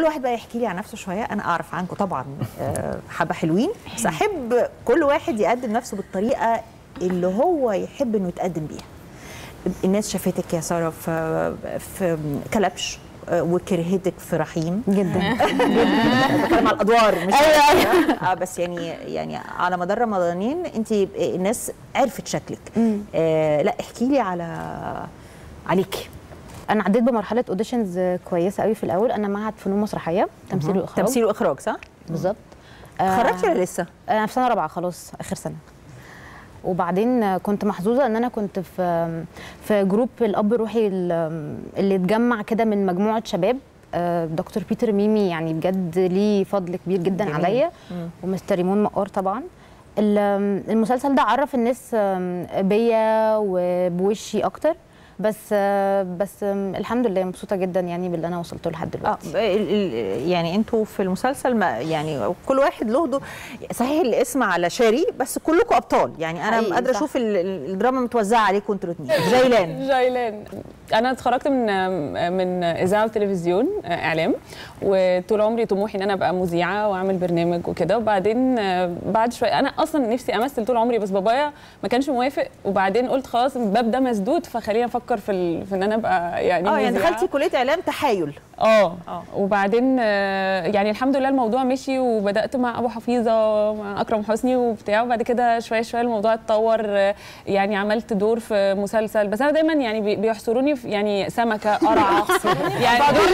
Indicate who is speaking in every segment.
Speaker 1: كل واحد بقى يحكي لي عن نفسه شويه انا اعرف عنكم طبعا آه، حبه حلوين بس احب كل واحد يقدم نفسه بالطريقه اللي هو يحب انه يتقدم بيها الناس شافتك يا ساره في في كلبش آه، وكرهتك في رحيم
Speaker 2: جدا
Speaker 1: بتكلم على الادوار مش ايوه اه بس يعني يعني على مدار رمضانين انت الناس عرفت شكلك آه لا احكي لي على عليكي
Speaker 2: انا عديت بمرحله اوديشنز كويسه قوي في الاول انا معهد فنون مسرحيه تمثيل واخراج
Speaker 1: تمثيل واخراج صح؟
Speaker 2: بالظبط
Speaker 1: خرجتي ولا لسه؟
Speaker 2: انا في سنه رابعه خلاص اخر سنه وبعدين كنت محظوظه ان انا كنت في في جروب الاب الروحي اللي اتجمع كده من مجموعه شباب آه، دكتور بيتر ميمي يعني بجد ليه فضل كبير جدا
Speaker 1: جميل.
Speaker 2: عليا ومستر ريمون مقار طبعا ال- المسلسل ده عرف الناس آم، بيا وبوشي اكتر بس آه، بس آم، الحمد لله مبسوطه جدا يعني باللي انا وصلت له لحد
Speaker 1: اه
Speaker 2: دلوقتي
Speaker 1: ال- ال- يعني انتوا في المسلسل ما يعني كل واحد له دور صحيح الاسم على شاري بس كلكم ابطال يعني انا
Speaker 2: حقيقي،
Speaker 1: قادره
Speaker 2: صح.
Speaker 1: اشوف ال- ال- الدراما متوزعه عليكم انتوا الاثنين جيلان
Speaker 3: جايلان انا اتخرجت من من اذاعه وتلفزيون اعلام وطول عمري طموحي ان انا ابقى مذيعه واعمل برنامج وكده وبعدين بعد شويه انا اصلا نفسي امثل طول عمري بس بابايا ما كانش موافق وبعدين قلت خلاص الباب ده مسدود فخلينا افكر في ال... في ان انا ابقى يعني
Speaker 1: اه يعني
Speaker 3: مذيعة.
Speaker 1: دخلتي كليه اعلام تحايل
Speaker 3: اه
Speaker 1: آه.
Speaker 3: وبعدين آه، يعني الحمد لله الموضوع مشي وبدات مع ابو حفيظه مع اكرم حسني وبتاع وبعد كده شويه شويه الموضوع اتطور آه، يعني عملت دور في مسلسل بس انا دايما يعني بي- بيحصروني في يعني سمكه قرعه يعني دور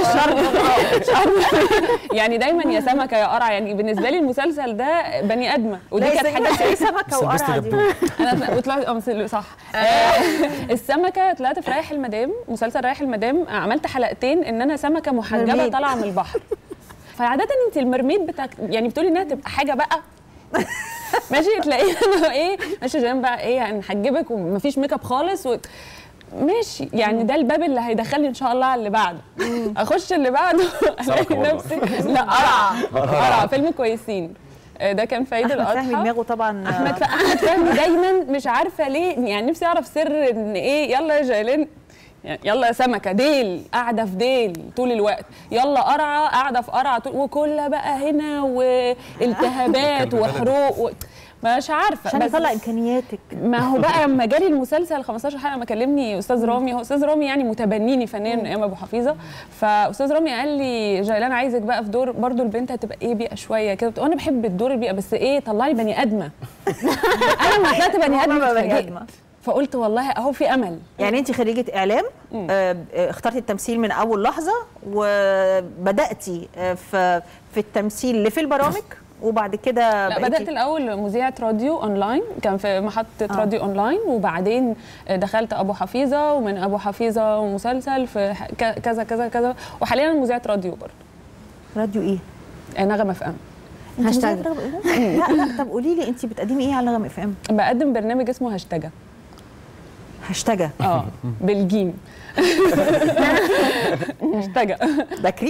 Speaker 3: يعني دايما يا سمكه يا قرعه يعني بالنسبه لي المسلسل ده بني ادمه ودي
Speaker 1: لا
Speaker 3: كانت
Speaker 1: حاجه
Speaker 3: حاجه
Speaker 1: ايه سمكه
Speaker 4: سبست
Speaker 1: وقرعه دي
Speaker 4: دبوب.
Speaker 3: انا وطلعت اه مثل- صح آه، السمكه طلعت في رايح المدام مسلسل رايح المدام آه، عملت حلقتين ان انا سمكه محجبه
Speaker 1: مرميد.
Speaker 3: طالعه من البحر فعاده انت المرميد بتاعك يعني بتقولي انها تبقى حاجه بقى ماشي تلاقيها أنا ايه ماشي جنب بقى ايه هنحجبك ومفيش ميك اب خالص و... ماشي يعني ده الباب اللي هيدخلني ان شاء الله على اللي بعده اخش اللي بعده الاقي
Speaker 4: سمكة برضه.
Speaker 3: نفسي لا قرعه قرعه فيلم كويسين آه، ده كان في عيد
Speaker 1: احمد
Speaker 3: الاضحى
Speaker 1: فهمي دماغه طبعا
Speaker 3: احمد ف... احمد فهمي دايما مش عارفه ليه يعني نفسي اعرف سر ان ايه يلا يا جايلين يعني يلا يا سمكه ديل قاعده في ديل طول الوقت يلا قرعه قاعده في قرعه طول وكلها بقى هنا والتهابات
Speaker 4: كان
Speaker 3: وحروق و... مش عارفه
Speaker 1: عشان
Speaker 3: بس
Speaker 1: يطلع امكانياتك
Speaker 3: ما هو بقى لما جالي المسلسل 15 حلقه ما كلمني استاذ رامي هو استاذ رامي يعني متبنيني فنيا من ايام ابو حفيظه فاستاذ رامي قال لي جيلان عايزك بقى في دور برضو البنت هتبقى ايه بيئه شويه كده وانا بحب الدور البيئه بس ايه طلعي بني ادمه انا ما طلعت بني ادمه
Speaker 1: بقى بني
Speaker 3: اتفاجئت.
Speaker 1: آدمة.
Speaker 3: فقلت والله اهو في امل
Speaker 1: يعني انت خريجه اعلام آه، آه، اخترتي التمثيل من اول لحظه وبداتي آه، في في التمثيل اللي في البرامج وبعد كده
Speaker 3: لا
Speaker 1: بقيتي-
Speaker 3: بدات الاول مذيعه راديو اونلاين كان في محطه
Speaker 1: آه.
Speaker 3: آه. راديو اونلاين وبعدين دخلت ابو حفيظه ومن ابو حفيظه مسلسل في ح- ك- كذا كذا كذا وحاليا أنا مذيعه راديو برضه
Speaker 1: راديو ايه؟
Speaker 3: نغمه في ام
Speaker 1: انت
Speaker 2: هاشتاج.
Speaker 1: مذيعة رغم- لا لا طب قولي لي انت بتقدمي ايه على نغم اف ام؟
Speaker 3: بقدم برنامج اسمه هاشتاجة
Speaker 1: هاشتاجة
Speaker 3: اه بالجيم هاشتاجة
Speaker 1: بكري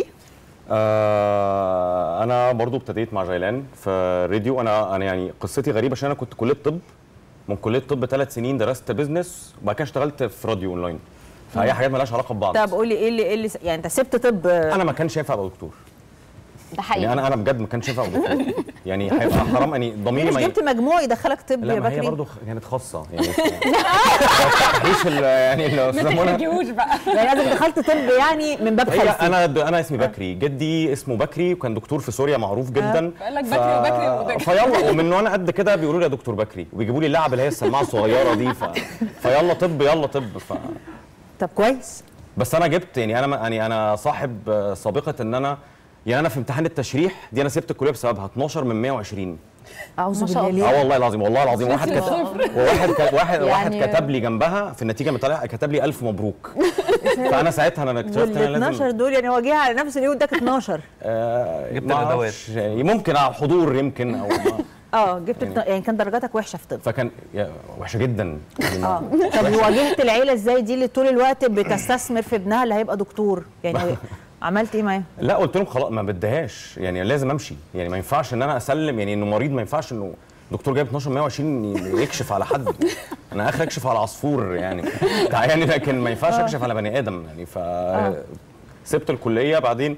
Speaker 4: آه انا برضو ابتديت مع جيلان في راديو انا انا يعني قصتي غريبه عشان انا كنت كليه طب من كليه طب ثلاث سنين درست بزنس وبعد كده اشتغلت في راديو اونلاين فهي حاجات مالهاش علاقه ببعض
Speaker 1: طب قولي ايه اللي ايه اللي يعني انت سبت طب
Speaker 4: انا ما كانش ينفع ابقى دكتور
Speaker 2: ده
Speaker 4: يعني
Speaker 2: حقيقي
Speaker 4: انا انا بجد ما كانش ينفع ابقى دكتور يعني هيبقى حرام يعني ضميري
Speaker 1: مش
Speaker 4: ما ي-
Speaker 1: جبت مجموع يدخلك طب
Speaker 4: لا
Speaker 1: يا
Speaker 4: ما هي
Speaker 1: بكري
Speaker 4: برضه كانت خاصه يعني ما تفتحيش ال- يعني
Speaker 3: ما
Speaker 4: الاستاذه منى
Speaker 3: تحرجيهوش بقى
Speaker 1: يعني لازم دخلت طب يعني من باب
Speaker 4: هي
Speaker 1: خلفي
Speaker 4: انا انا اسمي بكري جدي اسمه بكري وكان دكتور في سوريا معروف جدا
Speaker 3: فقال لك بكري وبكري وبكري.
Speaker 4: فيلا ومن وانا قد كده بيقولوا لي يا دكتور بكري وبيجيبوا لي اللعب اللي هي السماعه الصغيره دي ف... فيلا طب يلا طب ف...
Speaker 1: طب كويس
Speaker 4: بس انا جبت يعني انا يعني انا صاحب آه، سابقه ان انا يعني انا في امتحان التشريح دي انا سبت الكليه بسببها 12 من 120
Speaker 1: اعوذ
Speaker 2: ما شاء
Speaker 1: بالله
Speaker 2: الله.
Speaker 1: ليه؟
Speaker 4: اه والله العظيم والله العظيم واحد كتب وواحد ك... واحد واحد
Speaker 2: يعني-
Speaker 4: كتب لي جنبها في النتيجه مطلع كتب لي الف مبروك فانا ساعتها انا اكتشفت ان
Speaker 1: وال
Speaker 4: انا
Speaker 1: 12
Speaker 4: لازم
Speaker 1: دول يعني هو جه على نفس اليوم اداك 12
Speaker 4: آه
Speaker 5: جبت
Speaker 4: ما
Speaker 5: الأدوات.
Speaker 4: أعرفش، يعني ممكن آه، حضور يمكن او ما
Speaker 1: اه جبت يعني, يعني كان درجاتك وحشه في طب
Speaker 4: فكان يا- وحشه جدا يعني
Speaker 1: اه طب واجهت العيله ازاي دي اللي طول الوقت بتستثمر في ابنها اللي هيبقى دكتور يعني عملت ايه معاه؟
Speaker 4: لا قلت لهم خلاص ما بديهاش يعني لازم امشي يعني ما ينفعش ان انا اسلم يعني انه مريض ما ينفعش انه دكتور جايب 12 120 يكشف على حد انا اخر اكشف على عصفور يعني يعني لكن ما ينفعش اكشف على بني ادم يعني ف سبت الكليه بعدين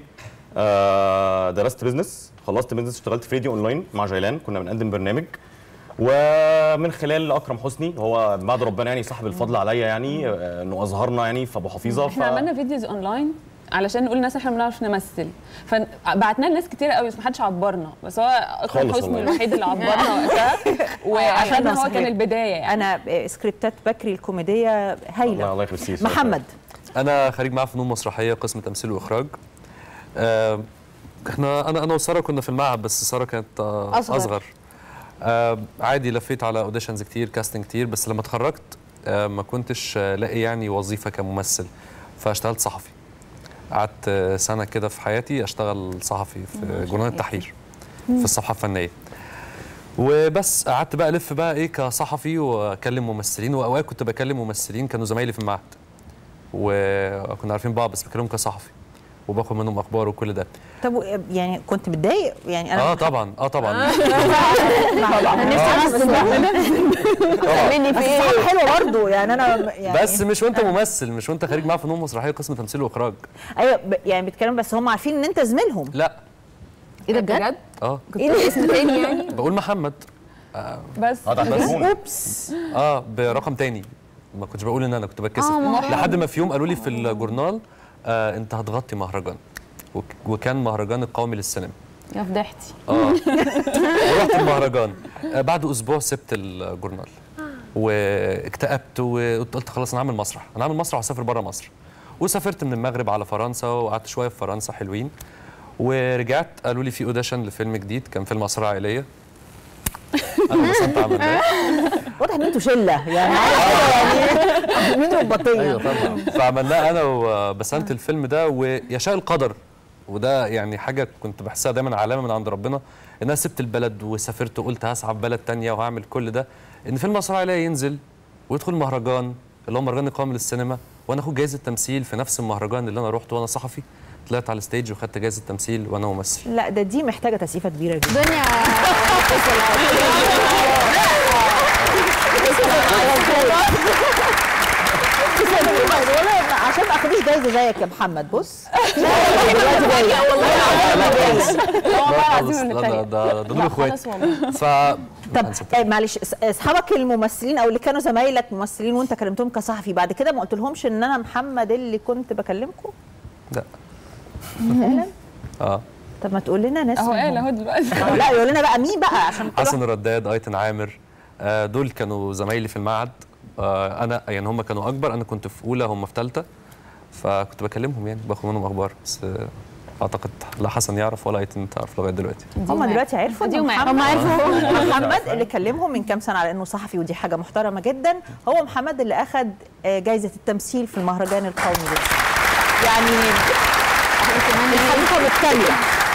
Speaker 4: آه درست بزنس خلصت بزنس اشتغلت في راديو اونلاين مع جيلان كنا بنقدم برنامج ومن خلال اكرم حسني هو بعد ربنا يعني صاحب الفضل عليا يعني آه، انه اظهرنا يعني في ابو حفيظه
Speaker 3: احنا عملنا فيديوز اونلاين علشان نقول للناس احنا ما بنعرفش نمثل فبعتنا لناس كتير قوي بس ما حدش عبرنا بس هو اكرم
Speaker 4: خالص
Speaker 3: حسني
Speaker 4: والله.
Speaker 3: الوحيد اللي عبرنا وقتها وعشان هو
Speaker 1: صحيح.
Speaker 3: كان البدايه يعني
Speaker 1: انا آه، سكريبتات بكري الكوميديه
Speaker 4: الله
Speaker 1: هايله
Speaker 4: الله يخليك فيك.
Speaker 1: محمد
Speaker 5: انا خريج معاه فنون مسرحيه قسم تمثيل واخراج آه، احنا انا انا وساره كنا في المعهد بس ساره كانت آه،
Speaker 2: أصغر.
Speaker 5: اصغر آه، عادي لفيت على اوديشنز كتير كاستنج كتير بس لما اتخرجت آه، ما كنتش آه، لاقي يعني وظيفه كممثل فاشتغلت صحفي قعدت آه، سنه كده في حياتي اشتغل صحفي في جورنال التحرير في الصفحه الفنيه وبس قعدت بقى الف بقى ايه كصحفي واكلم ممثلين واوقات كنت بكلم ممثلين كانوا زمايلي في المعهد وكنا عارفين بعض بس بكلمهم كصحفي وباخد منهم اخبار وكل ده
Speaker 1: طب و- يعني كنت متضايق يعني انا
Speaker 5: اه طبعا اه طبعا
Speaker 1: مني في ايه حلوه برضه يعني انا يعني
Speaker 5: بس مش وانت ممثل مش وانت خريج معاه فنون مسرحيه قسم تمثيل واخراج
Speaker 1: ايوه ب- يعني بيتكلموا بس هم عارفين ان انت زميلهم
Speaker 5: لا
Speaker 2: ايه ده بجد؟
Speaker 5: اه
Speaker 2: ايه ده اسم تاني يعني؟
Speaker 5: بقول محمد
Speaker 3: بس
Speaker 4: اه ده تليفون
Speaker 1: اوبس
Speaker 5: اه برقم تاني ما كنتش بقول ان انا كنت بتكسف
Speaker 2: آه، محمد.
Speaker 5: لحد ما في يوم قالوا لي في الجورنال آه انت هتغطي مهرجان وك- وكان مهرجان القومي للسينما
Speaker 2: يا فضحتي
Speaker 5: اه ورحت المهرجان آه بعد اسبوع سبت الجورنال واكتئبت وقلت خلاص انا هعمل مسرح انا هعمل مسرح واسافر بره مصر وسافرت من المغرب على فرنسا وقعدت شويه في فرنسا حلوين ورجعت قالوا لي في اوديشن لفيلم جديد كان فيلم اسرار عائليه انا بسنت عملناه
Speaker 1: واضح ان انتوا شله يعني عارف كده يعني مين رباطيه
Speaker 5: ايوه طبعا فعملناه انا وبسنت الفيلم ده ويشاء القدر وده يعني حاجه كنت بحسها دايما علامه من عند ربنا ان انا سبت البلد وسافرت وقلت هسعى في بلد تانية وهعمل كل ده ان فيلم اسرع عليا ينزل ويدخل مهرجان اللي هو مهرجان القومي للسينما وانا اخد جائزه تمثيل في نفس المهرجان اللي انا رحت وانا صحفي طلعت على الستيج وخدت جائزه تمثيل وانا ممثل
Speaker 1: لا ده دي محتاجه تسقيفه كبيره جدا
Speaker 2: دنيا
Speaker 1: عشان ما اخدوش جايزه زيك يا محمد بص
Speaker 5: خالص لا ده ده دول اخواتي
Speaker 3: خلاص والله
Speaker 5: ف
Speaker 1: طب آه، معلش أص- اصحابك الممثلين او اللي كانوا زمايلك ممثلين وانت كلمتهم كصحفي بعد كده ما قلت لهمش ان انا محمد اللي كنت بكلمكم
Speaker 5: لا
Speaker 1: فعلا
Speaker 5: اه
Speaker 1: طب ما تقول لنا ناس
Speaker 3: اهو
Speaker 1: منهم.
Speaker 3: قال اهو دلوقتي
Speaker 1: آه، لا يقول لنا بقى مين بقى عشان كل
Speaker 5: حسن الرداد ايتن عامر آه، دول كانوا زمايلي في المعهد آه، انا يعني هم كانوا اكبر انا كنت في اولى هم في ثالثه فكنت بكلمهم يعني باخد منهم اخبار بس آه، اعتقد لا حسن يعرف ولا ايتن تعرف لغايه دلوقتي
Speaker 1: هم دلوقتي عرفوا
Speaker 2: دي
Speaker 1: إن
Speaker 2: وما
Speaker 1: محمد-
Speaker 2: هم عرفوا.
Speaker 1: محمد اللي كلمهم من كام سنه على انه صحفي ودي حاجه محترمه جدا هو محمد اللي اخذ آه، جايزه التمثيل في المهرجان القومي ده يعني الخليفه مكتمله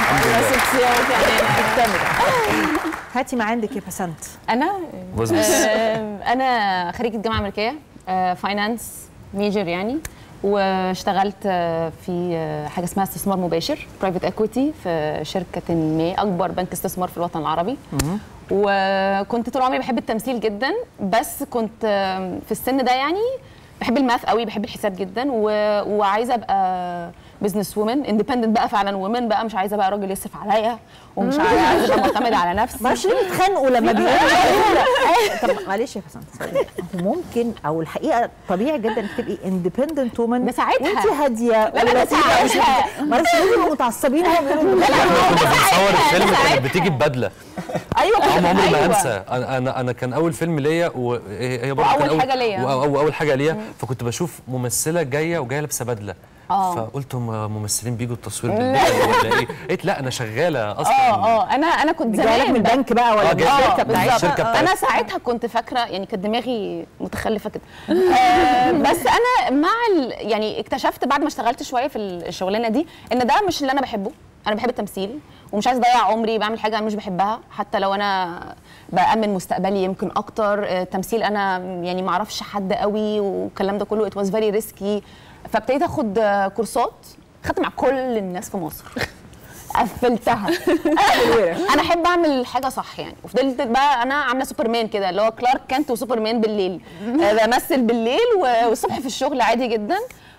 Speaker 1: مكتمله هاتي ما عندك يا بسنت
Speaker 3: انا
Speaker 5: بص بس
Speaker 2: آه، انا خريجه جامعه امريكيه فاينانس ميجر يعني واشتغلت آه، في آه، حاجه اسمها استثمار مباشر برايفت اكويتي في شركه ما اكبر بنك استثمار في الوطن العربي وكنت طول عمري بحب التمثيل جدا بس كنت آه، في السن ده يعني بحب الماث قوي بحب الحساب جدا و... وعايزه ابقى بزنس وومن اندبندنت بقى فعلا وومن بقى مش عايزه بقى راجل يصرف عليا ومش عايزه ابقى معتمده على نفسي
Speaker 1: ما اعرفش ليه بيتخانقوا لما بيقولوا طب معلش يا بسنت سوري. هو ممكن او الحقيقه طبيعي جدا انك تبقي اندبندنت وومن
Speaker 2: ده ساعتها.
Speaker 1: وانت هاديه
Speaker 2: لا، ده ساعتها.
Speaker 1: ما اعرفش ليه بيبقوا متعصبين هو بيقولوا لا
Speaker 5: كنا بنصور الفيلم كانت بتيجي ببدله
Speaker 2: ايوه
Speaker 5: هم عمري ما
Speaker 2: أيوة.
Speaker 5: انسى انا انا انا كان اول فيلم ليا وهي هي برضه
Speaker 2: وأول
Speaker 5: كان
Speaker 2: حاجة ليا.
Speaker 5: وأ- أو اول حاجه ليا فكنت بشوف ممثله جايه وجايه لابسه بدله
Speaker 2: آه.
Speaker 5: فقلت هم ممثلين بيجوا التصوير بالليل ولا ايه؟ قلت لا انا شغاله اصلا
Speaker 2: اه اه انا انا كنت
Speaker 1: جايه لك
Speaker 2: زمان
Speaker 1: من
Speaker 2: بقى-
Speaker 1: البنك بقى ولا
Speaker 5: آه،
Speaker 1: من
Speaker 5: جاية.
Speaker 1: الشركه
Speaker 5: آه،
Speaker 1: بتاعتك
Speaker 5: الشركة
Speaker 1: آه، آه.
Speaker 5: بتاعتك.
Speaker 2: انا ساعتها كنت فاكره يعني كانت دماغي متخلفه كده آه بس انا مع ال... يعني اكتشفت بعد ما اشتغلت شويه في الشغلانه دي ان ده مش اللي انا بحبه انا بحب التمثيل ومش عايزه اضيع عمري بعمل حاجه انا مش بحبها حتى لو انا بامن مستقبلي يمكن اكتر آه، التمثيل انا يعني ما اعرفش حد قوي والكلام ده كله ات واز فيري ريسكي فابتديت اخد آه، كورسات خدت مع كل الناس في مصر قفلتها انا احب اعمل حاجه صح يعني وفضلت بقى انا عامله سوبرمان كده اللي هو كلارك كانت وسوبرمان بالليل آه، بمثل بالليل و- والصبح في الشغل عادي جدا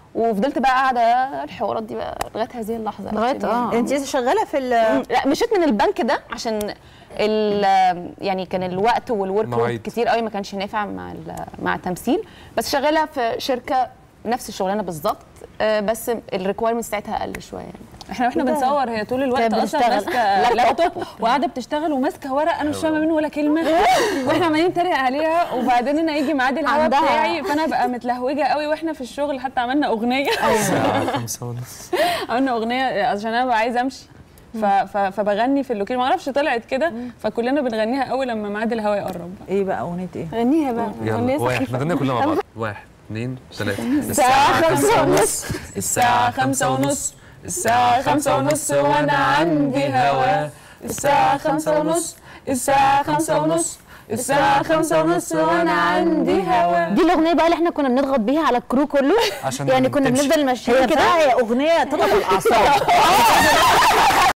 Speaker 6: وفضلت بقى قاعده الحوارات دي بقى لغايه هذه اللحظه
Speaker 2: لغايه اه
Speaker 1: انت لسه شغاله في ال
Speaker 6: لا مشيت من البنك ده عشان ال يعني كان الوقت والورك لود
Speaker 5: مواعيد.
Speaker 6: كتير قوي ما كانش نافع مع ال- مع التمثيل بس شغاله في شركه نفس الشغلانه بالظبط آه، بس الريكويرمنتس بتاعتها اقل شويه يعني
Speaker 3: احنا واحنا
Speaker 1: إيه ده؟
Speaker 3: بنصور هي طول الوقت
Speaker 2: كانت
Speaker 3: اصلا
Speaker 2: بتشتغل.
Speaker 3: ماسكه لابتوب وقاعده بتشتغل وماسكه ورق انا مش فاهمه منه ولا كلمه واحنا عمالين نتريق عليها وبعدين انا يجي ميعاد الهوا
Speaker 2: عندها-
Speaker 3: بتاعي فانا بقى متلهوجه قوي واحنا في الشغل حتى عملنا اغنيه
Speaker 5: الساعه 5 ونص
Speaker 3: عملنا اغنيه عشان انا بقى عايزه امشي ف... ف... فبغني في اللوكيشن ما اعرفش طلعت كده فكلنا بنغنيها اول لما ميعاد الهوا يقرب
Speaker 1: ايه بقى اغنيه ايه؟
Speaker 6: غنيها بقى
Speaker 5: يلا واحد نغنيها كلنا مع بعض واحد اثنين ثلاثة
Speaker 3: الساعة خمسة ونص الساعة خمسة ونص الساعة خمسة ونص وأنا عندي هوا الساعة خمسة ونص الساعة خمسة ونص الساعة خمسة ونص وأنا عندي هوا
Speaker 2: دي الاغنيه بقى اللي احنا كنا بنضغط بيها على الكرو كله
Speaker 5: عشان
Speaker 2: يعني كنا
Speaker 5: تمشي.
Speaker 2: بنفضل ماشيين
Speaker 1: هي
Speaker 2: كده
Speaker 1: بصراحه هي اغنيه تضغط الاعصاب